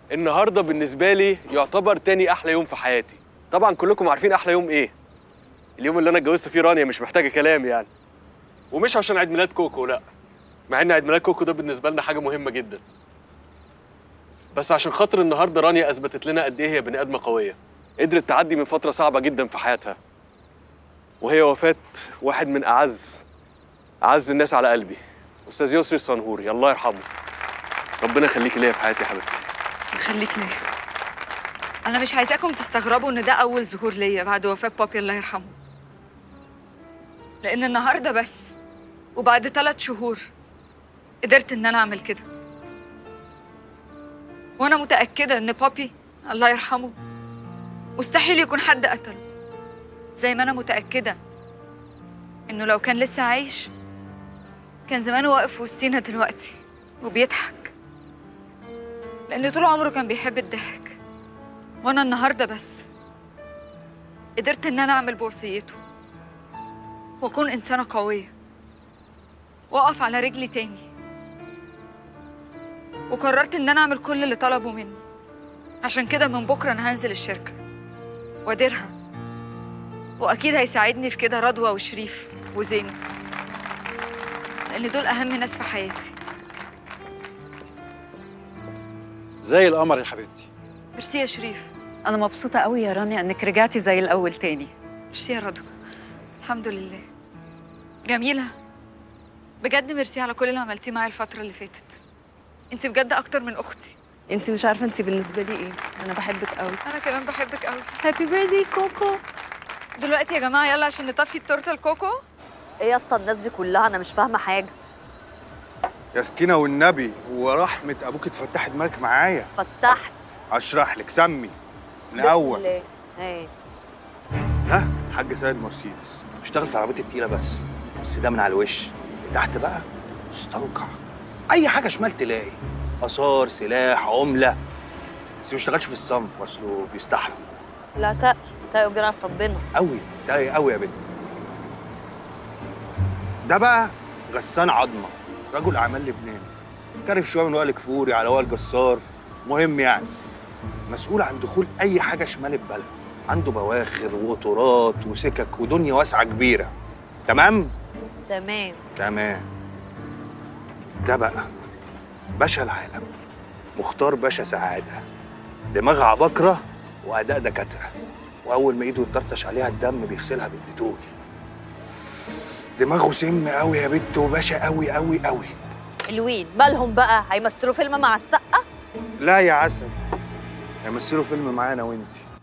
النهارده بالنسبه لي يعتبر تاني احلى يوم في حياتي طبعا كلكم عارفين احلى يوم ايه اليوم اللي انا اتجوزت فيه رانيا مش محتاجه كلام يعني ومش عشان عيد ميلاد كوكو لا مع ان عيد ميلاد كوكو ده بالنسبه لنا حاجه مهمه جدا بس عشان خاطر النهارده رانيا اثبتت لنا قد ايه هي بني ادمه قويه قدرت تعدي من فتره صعبه جدا في حياتها وهي وفاه واحد من اعز اعز الناس على قلبي استاذ يسري الصنهوري الله يرحمه ربنا يخليكي ليا في حياتي يا حبيبتي خليك ليا انا مش عايزاكم تستغربوا ان ده اول ظهور ليا بعد وفاه بابي الله يرحمه لان النهارده بس وبعد ثلاث شهور قدرت ان انا اعمل كده وانا متاكده ان بابي الله يرحمه مستحيل يكون حد قتله زي ما انا متاكده انه لو كان لسه عايش كان زمانه واقف وسطينا دلوقتي وبيضحك لأن طول عمره كان بيحب الضحك وأنا النهاردة بس قدرت إن أنا أعمل بوصيته وأكون إنسانة قوية وأقف على رجلي تاني وقررت إن أنا أعمل كل اللي طلبه مني عشان كده من بكرة أنا هنزل الشركة وأديرها وأكيد هيساعدني في كده رضوى وشريف وزينب لأن دول أهم ناس في حياتي زي القمر يا حبيبتي ميرسي يا شريف أنا مبسوطة قوي يا رانيا إنك رجعتي زي الأول تاني ميرسي يا رضوى الحمد لله جميلة بجد ميرسي على كل اللي عملتيه معايا الفترة اللي فاتت انت بجد أكتر من أختي أنت مش عارفة أنت بالنسبة لي إيه أنا بحبك قوي أنا كمان بحبك قوي هابي بيرثدي كوكو دلوقتي يا جماعة يلا عشان نطفي التورتة الكوكو ايه يا اسطى الناس دي كلها انا مش فاهمه حاجه يا سكينة والنبي ورحمة أبوك اتفتح دماغك معايا فتحت أشرح لك سمي من بسم أول الله. ايه ها حاج سيد مرسيدس بشتغل في عربية التقيلة بس بس ده من على الوش تحت بقى مستنقع أي حاجة شمال تلاقي آثار سلاح عملة بس ما بيشتغلش في الصنف أصله بيستحرم لا تقي تقي وجرى في ربنا أوي تاي أوي يا بنت ده بقى غسان عظمة رجل أعمال لبناني كارف شوية من وائل كفوري على وائل جسار مهم يعني مسؤول عن دخول أي حاجة شمال البلد عنده بواخر وقطورات وسكك ودنيا واسعة كبيرة تمام؟ تمام تمام ده بقى باشا العالم مختار باشا سعادة دماغ عباقرة وأداء دكاترة وأول ما إيده يطرطش عليها الدم بيغسلها بالديتول دماغه سم قوي يا بت وباشا قوي قوي قوي حلوين مالهم بقى هيمثلوا فيلم مع السقه لا يا عسل هيمثلوا فيلم معانا وانتي